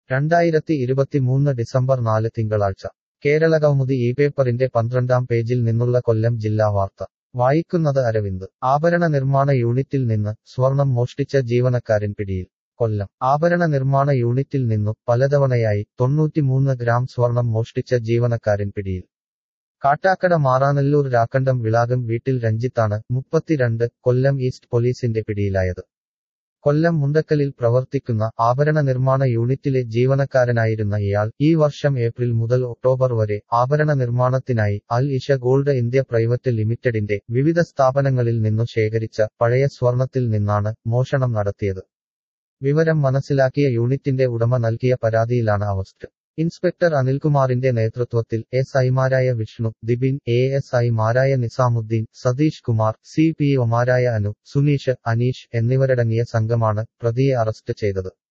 രണ്ടായിരത്തി ഇരുപത്തിമൂന്ന് ഡിസംബർ നാല് തിങ്കളാഴ്ച കേരള കൗമുദി ഈ പേപ്പറിന്റെ പന്ത്രണ്ടാം പേജിൽ നിന്നുള്ള കൊല്ലം ജില്ലാ വാർത്ത വായിക്കുന്നത് അരവിന്ദ് ആഭരണ നിർമ്മാണ യൂണിറ്റിൽ നിന്ന് സ്വർണം മോഷ്ടിച്ച ജീവനക്കാരൻ പിടിയിൽ കൊല്ലം ആഭരണ നിർമ്മാണ യൂണിറ്റിൽ നിന്നു പലതവണയായി തൊണ്ണൂറ്റിമൂന്ന് ഗ്രാം സ്വർണം മോഷ്ടിച്ച ജീവനക്കാരൻ പിടിയിൽ കാട്ടാക്കട മാറാനല്ലൂർ രാക്കണ്ടം വിളാകം വീട്ടിൽ രഞ്ജിത്താണ് മുപ്പത്തിരണ്ട് കൊല്ലം ഈസ്റ്റ് പോലീസിന്റെ പിടിയിലായത് കൊല്ലം മുണ്ടക്കലിൽ പ്രവർത്തിക്കുന്ന ആഭരണ നിർമ്മാണ യൂണിറ്റിലെ ജീവനക്കാരനായിരുന്ന ഇയാൾ ഈ വർഷം ഏപ്രിൽ മുതൽ ഒക്ടോബർ വരെ ആഭരണ നിർമ്മാണത്തിനായി Al Isha gold India private ലിമിറ്റഡിന്റെ വിവിധ സ്ഥാപനങ്ങളിൽ നിന്നു ശേഖരിച്ച പഴയ സ്വർണത്തിൽ നിന്നാണ് മോഷണം നടത്തിയത് വിവരം മനസ്സിലാക്കിയ യൂണിറ്റിന്റെ ഉടമ നൽകിയ പരാതിയിലാണ് അവസ്റ്റ് ഇൻസ്പെക്ടർ അനിൽകുമാറിന്റെ നേതൃത്വത്തിൽ എസ് ഐമാരായ വിഷ്ണു ദിബിൻ എ എസ് ഐമാരായ നിസാമുദ്ദീൻ സതീഷ് കുമാർ സി പി ഒമാരായ അനു സുനീഷ് അനീഷ് എന്നിവരടങ്ങിയ സംഘമാണ് പ്രതിയെ അറസ്റ്റ് ചെയ്തത്